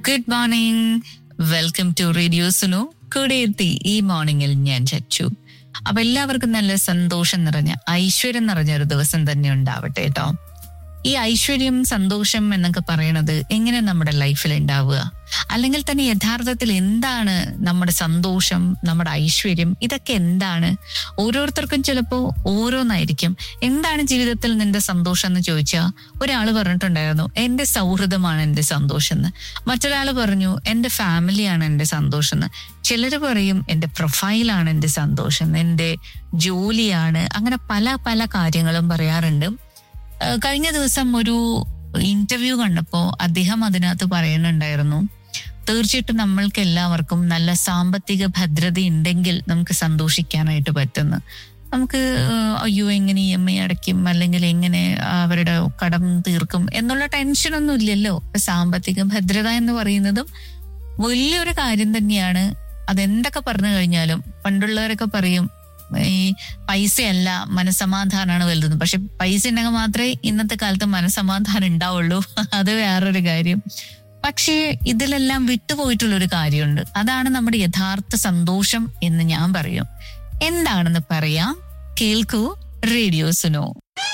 good morning welcome to radio Sunu കൂടെ എത്തി ഈ മോർണിംഗിൽ ഞാൻ ചച്ചു അപ്പൊ എല്ലാവർക്കും നല്ല സന്തോഷം നിറഞ്ഞ ഐശ്വര്യം നിറഞ്ഞ ഒരു ദിവസം തന്നെ ഉണ്ടാവട്ടെ കേട്ടോ ഈ ഐശ്വര്യം സന്തോഷം എന്നൊക്കെ പറയണത് എങ്ങനെ നമ്മുടെ ലൈഫിൽ ഉണ്ടാവുക അല്ലെങ്കിൽ തന്നെ യഥാർത്ഥത്തിൽ എന്താണ് നമ്മുടെ സന്തോഷം നമ്മുടെ ഐശ്വര്യം ഇതൊക്കെ എന്താണ് ഓരോരുത്തർക്കും ചിലപ്പോൾ ഓരോന്നായിരിക്കും എന്താണ് ജീവിതത്തിൽ നിന്റെ സന്തോഷം എന്ന് ചോദിച്ചാൽ ഒരാൾ പറഞ്ഞിട്ടുണ്ടായിരുന്നു എന്റെ സൗഹൃദമാണ് എന്റെ സന്തോഷം എന്ന് മറ്റൊരാൾ പറഞ്ഞു എന്റെ ഫാമിലിയാണ് എന്റെ സന്തോഷം എന്ന് ചിലർ പറയും എന്റെ പ്രൊഫൈലാണ് എന്റെ സന്തോഷം എന്റെ ജോലിയാണ് അങ്ങനെ പല പല കാര്യങ്ങളും പറയാറുണ്ട് ഏഹ് കഴിഞ്ഞ ദിവസം ഒരു ഇന്റർവ്യൂ കണ്ടപ്പോൾ അദ്ദേഹം അതിനകത്ത് പറയുന്നുണ്ടായിരുന്നു തീർച്ചയായിട്ടും നമ്മൾക്ക് എല്ലാവർക്കും നല്ല സാമ്പത്തിക ഭദ്രത ഉണ്ടെങ്കിൽ നമുക്ക് സന്തോഷിക്കാനായിട്ട് പറ്റുന്നു നമുക്ക് ഏഹ് അയ്യോ എങ്ങനെ ഇ എം ഐ അടയ്ക്കും അല്ലെങ്കിൽ എങ്ങനെ അവരുടെ കടം തീർക്കും എന്നുള്ള ടെൻഷനൊന്നും ഇല്ലല്ലോ ഇപ്പൊ സാമ്പത്തിക ഭദ്രത എന്ന് പറയുന്നതും വലിയൊരു കാര്യം തന്നെയാണ് അതെന്തൊക്കെ പറഞ്ഞു കഴിഞ്ഞാലും പണ്ടുള്ളവരൊക്കെ പറയും ഈ പൈസയല്ല മനസമാധാനമാണ് വലുത് പക്ഷെ പൈസ ഉണ്ടെങ്കിൽ മാത്രമേ ഇന്നത്തെ കാലത്ത് മനസമാധാനം ഉണ്ടാവുള്ളൂ അത് വേറൊരു കാര്യം പക്ഷേ ഇതിലെല്ലാം വിട്ടുപോയിട്ടുള്ള ഒരു കാര്യമുണ്ട് അതാണ് നമ്മുടെ യഥാർത്ഥ സന്തോഷം എന്ന് ഞാൻ പറയും എന്താണെന്ന് പറയാം കേൾക്കൂ റേഡിയോ സുനോ